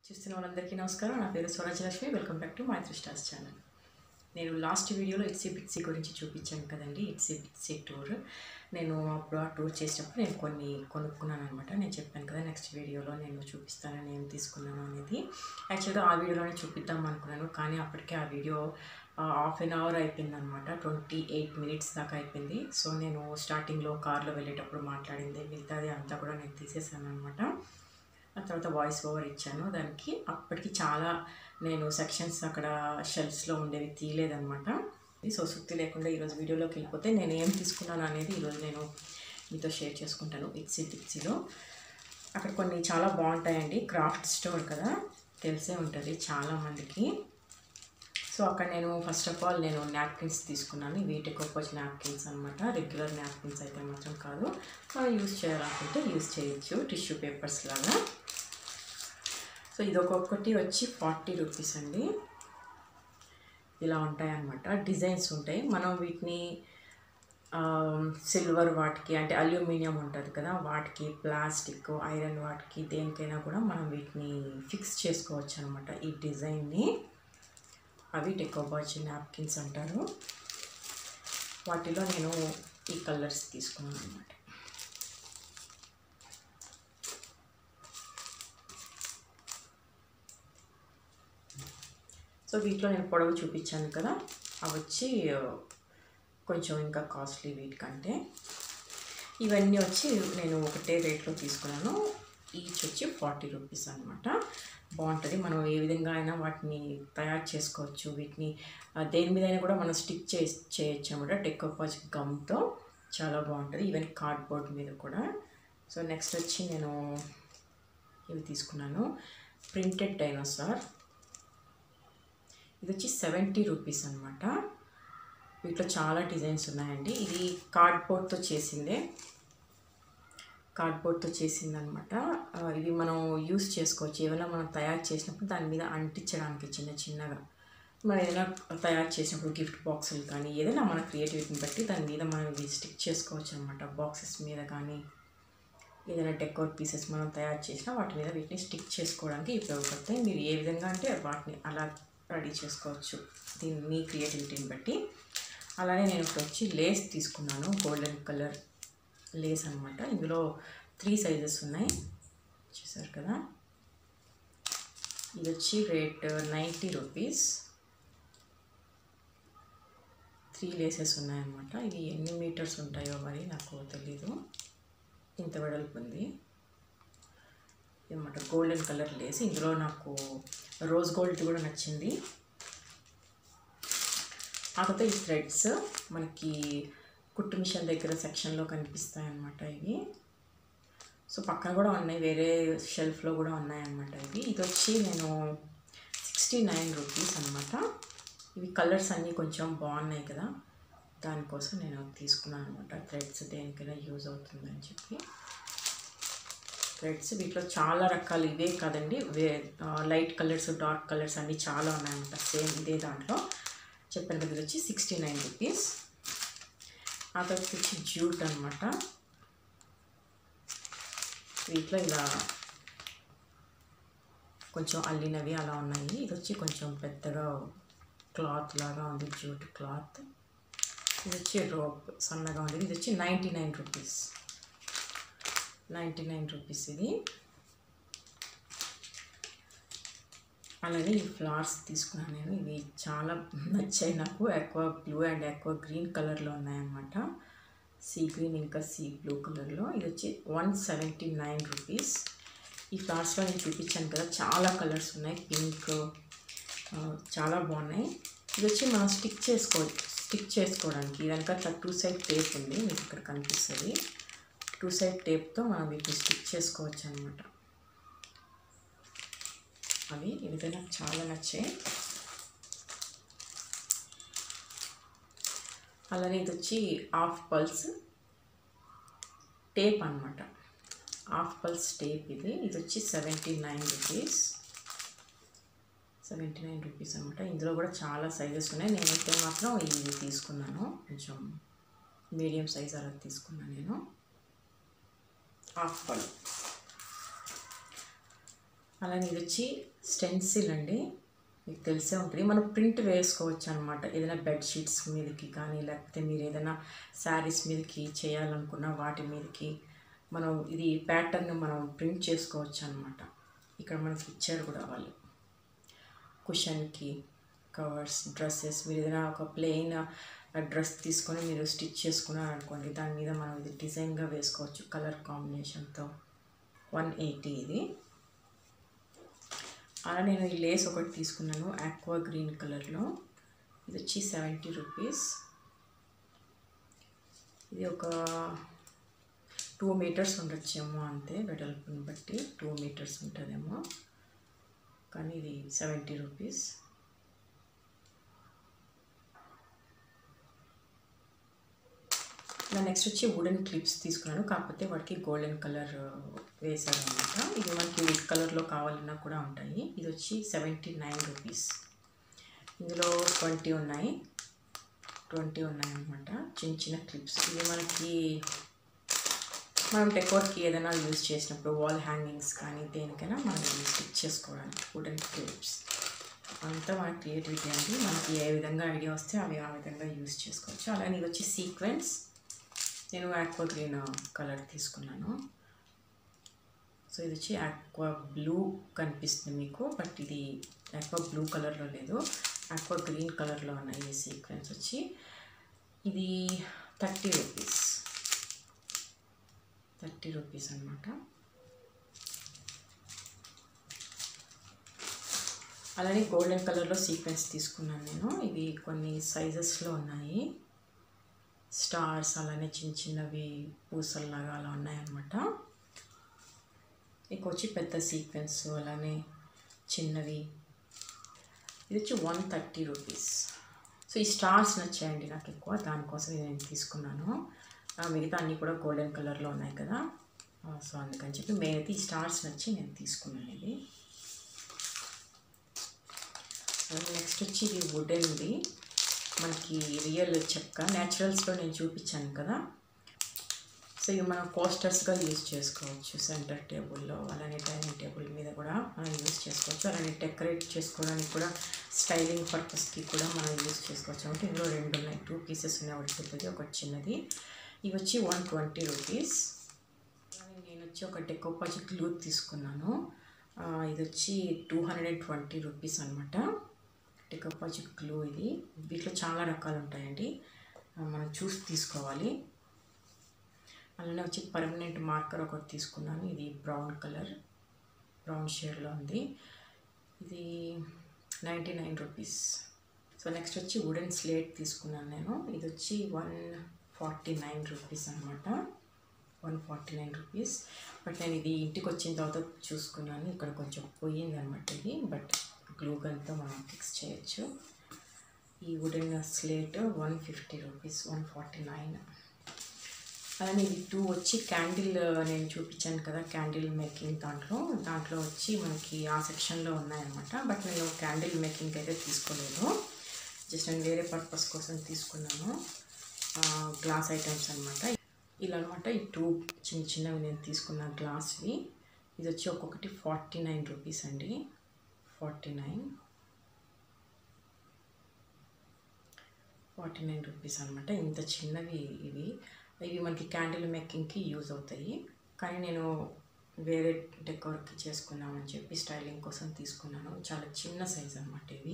చూస్తున్న వాళ్ళందరికీ నమస్కారం నా పేరు Swarajalakshmi welcome back to my three stars channel నేను లాస్ట్ వీడియోలో ఇట్సీ బిట్సీ గురించి చూపించాను కదండి ఇట్సీ బిట్సీ టూర్ నేను అప్పుడు ఆ టూర్ చేసేటప్పుడు నేను కొన్ని కొనుక్కున్నాను అనమాట నేను చెప్పాను కదా నెక్స్ట్ వీడియోలో నేను చూపిస్తానని ఏం తీసుకున్నాను అనేది యాక్చువల్గా ఆ వీడియోలోనే చూపిద్దాం అనుకున్నాను కానీ అప్పటికే ఆ వీడియో హాఫ్ అన్ అవర్ అయిపోయింది అనమాట ట్వంటీ ఎయిట్ మినిట్స్ దాకా అయిపోయింది సో నేను స్టార్టింగ్లో కార్లో వెళ్ళేటప్పుడు మాట్లాడింది మిగతాది అంతా కూడా నేను తీసేసాను అనమాట ఆ తర్వాత వాయిస్ ఓవర్ ఇచ్చాను దానికి అప్పటికి చాలా నేను సెక్షన్స్ అక్కడ షెల్ఫ్స్లో ఉండేవి తీయలేదన్నమాట సో సుత్తి లేకుండా ఈరోజు వీడియోలోకి వెళ్ళిపోతే నేను ఏం తీసుకున్నాను అనేది ఈరోజు నేను మీతో షేర్ చేసుకుంటాను ఇట్సీ టిప్సీలో అక్కడ కొన్ని చాలా బాగుంటాయండి క్రాఫ్ట్ స్టోర్ కదా తెలిసే ఉంటుంది చాలామందికి సో అక్కడ నేను ఫస్ట్ ఆఫ్ ఆల్ నేను నాప్కిన్స్ తీసుకున్నాను ఇవి టెకోపోచ్ నాప్కిన్స్ అనమాట రెగ్యులర్ నాప్కిన్స్ అయితే మాత్రం కాదు మనం యూస్ చేయాలనుకుంటే యూస్ చేయొచ్చు టిష్యూ పేపర్స్ లాగా సో ఇది ఒక్కొక్కటి వచ్చి ఫార్టీ రూపీస్ అండి ఇలా ఉంటాయన్నమాట డిజైన్స్ ఉంటాయి మనం వీటిని సిల్వర్ వాటికి అంటే అల్యూమినియం ఉంటుంది కదా వాటికి ప్లాస్టిక్ ఐరన్ వాటికి దేనికైనా కూడా మనం వీటిని ఫిక్స్ చేసుకోవచ్చు అనమాట ఈ డిజైన్ని అవి టెకోబాచ్ నాప్కిన్స్ అంటారు వాటిలో నేను ఈ కలర్స్ తీసుకున్నాను అనమాట సో వీటిలో నేను పొడవు చూపించాను కదా అవి వచ్చి కొంచెం ఇంకా కాస్ట్లీ వీటికంటే ఇవన్నీ వచ్చి నేను ఒకటే రేట్లో తీసుకున్నాను ఈచ్ వచ్చి ఫార్టీ రూపీస్ అనమాట బాగుంటుంది మనం ఏ విధంగా అయినా వాటిని తయారు చేసుకోవచ్చు వీటిని దేని మీద అయినా కూడా మనం స్టిక్ చే చేయొచ్చు అనమాట టెక్కోపాజ్ గమ్తో చాలా బాగుంటుంది ఈవెన్ కార్డ్బోర్డ్ మీద కూడా సో నెక్స్ట్ వచ్చి నేను ఇవి తీసుకున్నాను ప్రింటెడ్ డైనోసార్ ఇది వచ్చి సెవెంటీ రూపీస్ అనమాట వీటిలో చాలా డిజైన్స్ ఉన్నాయండి ఇది కార్డ్బోర్డ్తో చేసిందే కార్డ్బోర్డ్తో చేసిందనమాట ఇవి మనం యూస్ చేసుకోవచ్చు ఏమైనా మనం తయారు చేసినప్పుడు దాని మీద అంటించడానికి చిన్న చిన్నగా మనం ఏదైనా తయారు చేసినప్పుడు గిఫ్ట్ బాక్సులు కానీ ఏదైనా మన క్రియేటివిటీని బట్టి దాని మీద మనం ఇవి స్టిక్ చేసుకోవచ్చు అనమాట బాక్సెస్ మీద కానీ ఏదైనా డెకోర్ పీసెస్ మనం తయారు చేసినా వాటి మీద వీటిని స్టిక్ చేసుకోవడానికి ఉపయోగపడతాయి మీరు ఏ విధంగా అంటే వాటిని అలా రెడీ చేసుకోవచ్చు దీన్ని మీ క్రియేటివిటీని బట్టి అలానే నేను ఇప్పుడు వచ్చి లేస్ తీసుకున్నాను గోల్డెన్ కలర్ లేస్ అనమాట ఇందులో త్రీ సైజెస్ ఉన్నాయి చూసారు కదా ఇది వచ్చి rate ninety rupees three laces ఉన్నాయన్నమాట ఇవి ఎన్ని మీటర్స్ ఉంటాయో మరి నాకు తెలీదు ఇంత వెడల్పు ఉంది అనమాట గోల్డెన్ కలర్ లేస్ ఇందులో నాకు రోజ్ గోల్డ్ కూడా నచ్చింది కాకపోతే ఈ థ్రెడ్స్ మనకి కుట్టు మిషన్ దగ్గర సెక్షన్లో కనిపిస్తాయి అన్నమాట ఇవి సో పక్కన కూడా ఉన్నాయి వేరే షెల్ఫ్లో కూడా ఉన్నాయన్నమాట ఇవి ఇది వచ్చి నేను సిక్స్టీ నైన్ రూపీస్ అనమాట ఇవి కలర్స్ అన్నీ కొంచెం బాగున్నాయి కదా దానికోసం నేను తీసుకున్నాను అనమాట థ్రెడ్స్ దేనికైనా యూజ్ అవుతుందని చెప్పి థ్రెడ్స్ వీటిలో చాలా రకాలు ఇవే కాదండి వే లైట్ కలర్స్ డార్క్ కలర్స్ అన్నీ చాలా ఉన్నాయన్నమాట సేమ్ ఇదే దాంట్లో చెప్పాను కదా వచ్చి సిక్స్టీ నైన్ రూపీస్ ఆ తర్వాత వచ్చి జ్యూట్ అనమాట వీటిలో ఇలా కొంచెం అల్లినవి అలా ఉన్నాయి ఇది వచ్చి కొంచెం పెద్దగా క్లాత్ లాగా ఉంది జ్యూట్ క్లాత్ ఇది వచ్చి రోప్ సన్నగా ఉంది ఇది వచ్చి ninety nine rupees ninety nine rupees ఇది అలాగే ఈ ఫ్లవర్స్ తీసుకున్నాను నేను ఇవి చాలా నచ్చాయి నాకు ఎక్కువ బ్లూ అండ్ ఎక్కువ గ్రీన్ కలర్లో ఉన్నాయన్నమాట సీ గ్రీన్ ఇంకా సీ బ్లూ కలర్లో ఇది వచ్చి వన్ సెవెంటీ నైన్ రూపీస్ ఈ ఫ్లవర్స్లో నేను చూపించాను కదా చాలా కలర్స్ ఉన్నాయి పింక్ చాలా బాగున్నాయి ఇది వచ్చి మనం స్టిక్ చేసుకో స్టిక్ చేసుకోవడానికి వెనక టూ సైడ్ టేప్ ఉంది మీకు ఇక్కడ కనిపిస్తుంది టూ సైడ్ టేప్తో మనం వీటిని స్టిక్ చేసుకోవచ్చు అనమాట అవి ఇవి నాకు చాలా నచ్చాయి అలానే ఇది వచ్చి హాఫ్ పల్స్ టేప్ అనమాట హాఫ్ పల్స్ టేప్ ఇది ఇది వచ్చి seventy nine rupees seventy nine rupees అనమాట ఇందులో కూడా చాలా సైజెస్ ఉన్నాయి నేనైతే మాత్రం ఇవి తీసుకున్నాను కొంచెం మీడియం సైజ్ అలా తీసుకున్నాను నేను హాఫ్ పల్ అలానే ఇది వచ్చి స్టెన్సిల్ అండి మీకు తెలిసే ఉంటుంది మనం ప్రింట్ వేసుకోవచ్చు అనమాట ఏదైనా బెడ్షీట్స్ మీదకి కానీ లేకపోతే మీరు ఏదైనా శారీస్ మీదకి చేయాలనుకున్న వాటి మీదకి మనం ఇది ప్యాటర్న్ మనం ప్రింట్ చేసుకోవచ్చు అనమాట ఇక్కడ మనకి ఇచ్చారు కూడా వాళ్ళు కుషన్కి కవర్స్ డ్రెస్సెస్ మీరు ఏదైనా ఒక ప్లెయిన్ డ్రెస్ తీసుకొని మీరు స్టిచ్ చేసుకున్నారు అనుకోండి దాని మీద మనం ఇది డిజైన్గా వేసుకోవచ్చు కలర్ కాంబినేషన్తో వన్ ఎయిటీ ఇది అలా నేను ఈ లేస్ ఒకటి తీసుకున్నాను ఆక్వా గ్రీన్ కలర్లో ఇది వచ్చి సెవెంటీ రూపీస్ ఇది ఒక టూ మీటర్స్ ఉండొచ్చేమో అంతే వెడల్పుని బట్టి టూ మీటర్స్ ఉంటుందేమో కానీ ఇది సెవెంటీ రూపీస్ నా నెక్స్ట్ వచ్చి వుడెన్ క్లిప్స్ తీసుకున్నాను కాకపోతే వాటికి గోల్డెన్ కలర్ వేసాను అనమాట ఇది మనకి రెడ్ కలర్లో కావాలన్నా కూడా ఉంటాయి ఇది వచ్చి సెవెంటీ నైన్ రూపీస్ ఇందులో ట్వంటీ ఉన్నాయి ట్వంటీ ఉన్నాయి అనమాట చిన్న చిన్న క్లిప్స్ ఇవి మనకి మనం డెకోర్కి ఏదైనా యూజ్ చేసినప్పుడు వాల్ హ్యాంగింగ్స్ కానీ దేనికైనా మనం స్టిచ్ చేసుకోవడానికి వుడెన్ క్లిప్స్ అంతా మన క్రియేటివిటీ అండి మనకి ఏ విధంగా ఐడియా వస్తే అవి ఆ విధంగా యూజ్ చేసుకోవచ్చు అలానే ఇది వచ్చి సీక్వెన్స్ నేను ఆక్వా గ్రీన్ కలర్ తీసుకున్నాను సో ఇది వచ్చి ఆక్వా బ్లూ కనిపిస్తుంది మీకు బట్ ఇది ఆక్వా బ్లూ కలర్లో లేదు ఆక్వా గ్రీన్ కలర్లో ఉన్నాయి ఈ సీక్వెన్స్ వచ్చి ఇది థర్టీ రూపీస్ థర్టీ రూపీస్ అనమాట అలానే గోల్డెన్ కలర్లో సీక్వెన్స్ తీసుకున్నాను నేను ఇవి కొన్ని సైజెస్లో ఉన్నాయి స్టార్స్ అలానే చిన్న చిన్నవి పూసల్లాగా అలా ఉన్నాయన్నమాట ఇక వచ్చి పెద్ద సీక్వెన్స్ అలానే చిన్నవి ఇది వచ్చి వన్ థర్టీ రూపీస్ సో ఈ స్టార్స్ నచ్చాయండి నాకు ఎక్కువ దానికోసం ఇది నేను తీసుకున్నాను ఆ, మిగతా అన్నీ కూడా గోల్డెన్ కలర్లో ఉన్నాయి కదా ఆ, సో అందుకని చెప్పి మెయిన్ అయితే ఈ స్టార్స్ నచ్చి నేను తీసుకున్నాను ఇది నెక్స్ట్ వచ్చి ఇది వుడెన్ది మనకి రియల్ చెక్క న్యాచురల్స్లో నేను చూపించాను కదా సో ఇవి మనం పోస్టర్స్గా యూజ్ చేసుకోవచ్చు సెంటర్ టేబుల్లో అలానే డైనింగ్ టేబుల్ మీద కూడా మనం యూజ్ చేసుకోవచ్చు అలానే డెకరేట్ చేసుకోవడానికి కూడా స్టైలింగ్ పర్పస్కి కూడా మనం యూజ్ చేసుకోవచ్చు అంటే ఇందులో రెండు ఉన్నాయి టూ పీసెస్ ఉన్నాయి ఒకటి పెద్దది ఒకటి చిన్నది ఇవి వచ్చి వన్ ట్వంటీ రూపీస్ నేను వచ్చి ఒక డెకోపాజి గ్లూ తీసుకున్నాను ఆ, ఇది వచ్చి two hundred and twenty rupees అనమాట డెకోపాజి గ్లూ ఇది వీటిలో చాలా రకాలు ఉంటాయండి ఆ, మనం చూసి తీసుకోవాలి అలానే వచ్చి పర్మనెంట్ మార్కర్ ఒకటి తీసుకున్నాను ఇది బ్రౌన్ కలర్ బ్రౌన్ షేడ్లో ఉంది ఇది ninety nine rupees so next వచ్చి వుడెన్ స్లేట్ తీసుకున్నాను నేను ఇది వచ్చి వన్ ఫార్టీ నైన్ రూపీస్ అనమాట one forty nine rupees but నేను ఇది ఇంటికి వచ్చిన తర్వాత చూసుకున్నాను ఇక్కడ కొంచెం పోయింది అనమాట ఇది బట్ గ్లూ గన్తో మనం ఫిక్స్ చేయొచ్చు ఈ wooden slate one fifty rupees one forty nine అలానే ఇది టూ వచ్చి క్యాండిల్ నేను చూపించాను కదా క్యాండిల్ మేకింగ్ దాంట్లో దాంట్లో వచ్చి మనకి ఆ సెక్షన్లో ఉన్నాయన్నమాట బట్ నేను క్యాండిల్ మేకింగ్ అయితే తీసుకోలేదు జస్ట్ నేను వేరే పర్పస్ కోసం తీసుకున్నాను గ్లాస్ ఐటమ్స్ అనమాట ఇలా అనమాట ఈ టూ చిన్న చిన్నవి నేను తీసుకున్న గ్లాస్వి ఇది వచ్చి ఒక్కొక్కటి ఫార్టీ నైన్ రూపీస్ అండి forty nine forty nine rupees అనమాట ఇంత చిన్నవి ఇవి ఇవి మనకి క్యాండిల్ మేకింగ్కి యూజ్ అవుతాయి కానీ నేను వేరే డెకోర్కి చేసుకున్నామని చెప్పి స్టైలింగ్ కోసం తీసుకున్నాను చాలా చిన్న సైజ్ అనమాట ఇవి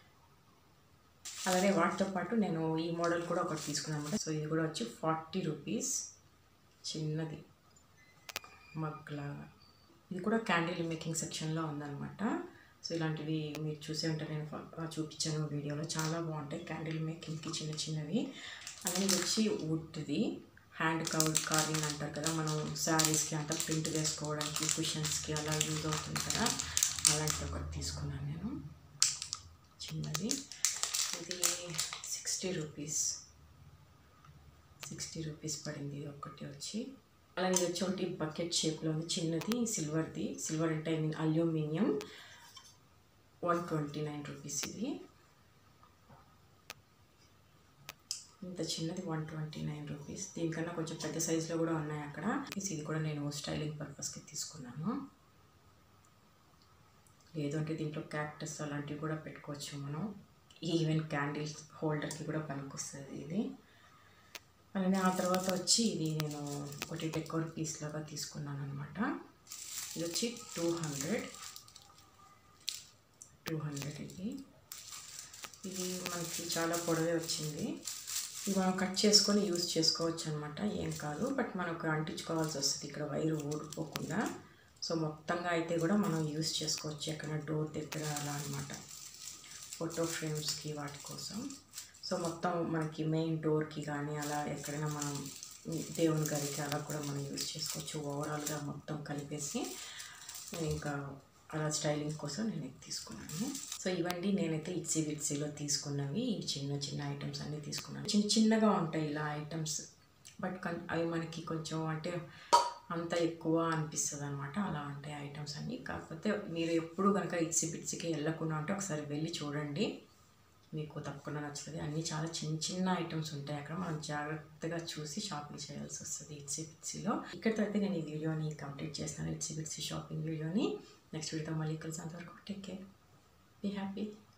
అలాగే వాటితో పాటు నేను ఈ మోడల్ కూడా ఒకటి తీసుకున్నాను అనమాట సో ఇది కూడా వచ్చి ఫార్టీ రూపీస్ చిన్నది మగ్ లాగా ఇది కూడా క్యాండిల్ మేకింగ్ సెక్షన్లో ఉందన్నమాట సో ఇలాంటివి మీరు చూసే ఉంటారు నేను ఫ- చూపించాను వీడియోలో చాలా బాగుంటాయి క్యాండిల్ మేకింగ్కి చిన్న చిన్నవి అలానే ఇది వచ్చి వుడ్ది హ్యాండ్ కవర్ కార్వింగ్ అంటారు కదా మనం శారీస్కి అంతా ప్రింట్ వేసుకోవడానికి కుషన్స్కి అలా యూజ్ అవుతుంది కదా అలాంటిది ఒకటి తీసుకున్నాను నేను చిన్నది ఇది సిక్స్టీ రూపీస్ సిక్స్టీ రూపీస్ పడింది ఇది ఒకటి వచ్చి అలాగే ఇది వచ్చి ఒకటి బకెట్ షేప్లో ఉంది చిన్నది సిల్వర్ది సిల్వర్ అంటే I mean aluminium one twenty nine rupees ఇది ఇంత చిన్నది వన్ ట్వంటీ నైన్ రూపీస్ దీనికన్నా కొంచెం పెద్ద సైజులో కూడా ఉన్నాయి అక్కడ ఇది కూడా నేను స్టైలింగ్ పర్పస్కి తీసుకున్నాను లేదు అంటే దీంట్లో క్యాక్టస్ అలాంటివి కూడా పెట్టుకోవచ్చు మనం ఈవెన్ క్యాండిల్స్ హోల్డర్కి కూడా పనికొస్తుంది ఇది అలానే ఆ తర్వాత వచ్చి ఇది నేను ఒకటి డెకోర్ పీస్ లాగా తీసుకున్నాను అనమాట ఇది వచ్చి టూ హండ్రెడ్ టూ హండ్రెడ్ ఇది ఇది మనకి చాలా పొడవే వచ్చింది ఇది మనం కట్ చేసుకొని యూజ్ చేసుకోవచ్చు అనమాట ఏం కాదు బట్ మనకు అంటించుకోవాల్సి వస్తుంది ఇక్కడ వైరు ఊడిపోకుండా సో మొత్తంగా అయితే కూడా మనం యూజ్ చేసుకోవచ్చు ఎక్కడ డోర్ దగ్గర అలా అనమాట ఫోటో ఫ్రేమ్స్కి వాటి కోసం సో మొత్తం మనకి మెయిన్ డోర్కి కానీ అలా ఎక్కడైనా మనం దేవుని గదికి అలా కూడా మనం యూజ్ చేసుకోవచ్చు ఓవరాల్గా మొత్తం కలిపేసి ఇంకా అలా స్టైలింగ్ కోసం నేను ఇది తీసుకున్నాను సో ఇవన్నీ నేనైతే ఇట్సీ విట్సీలో తీసుకున్నవి ఈ చిన్న చిన్న ఐటమ్స్ అన్నీ తీసుకున్నాను చిన్న చిన్నగా ఉంటాయి ఇలా ఐటమ్స్ బట్ కన్- అవి మనకి కొంచెం అంటే అంత ఎక్కువ అనిపిస్తుంది అనమాట అలా ఉంటాయి ఐటమ్స్ అన్నీ కాకపోతే మీరు ఎప్పుడు కనుక ఇట్సీ బిట్సీకి వెళ్ళకుండా ఉంటే ఒకసారి వెళ్ళి చూడండి మీకు తప్పకుండా నచ్చుతుంది అన్నీ చాలా చిన్న చిన్న ఐటమ్స్ ఉంటాయి అక్కడ మనం జాగ్రత్తగా చూసి షాపింగ్ చేయాల్సి వస్తుంది ఇట్సీ బిట్సీలో ఇక్కడితో అయితే నేను ఈ వీడియోని కంప్లీట్ చేస్తాను ఇట్సీ బిట్సీ షాపింగ్ వీడియోని నెక్స్ట్ వీడియోతో మళ్ళీ కలిసి అంతవరకు టేక్ కేర్ బీ హ్యాపీ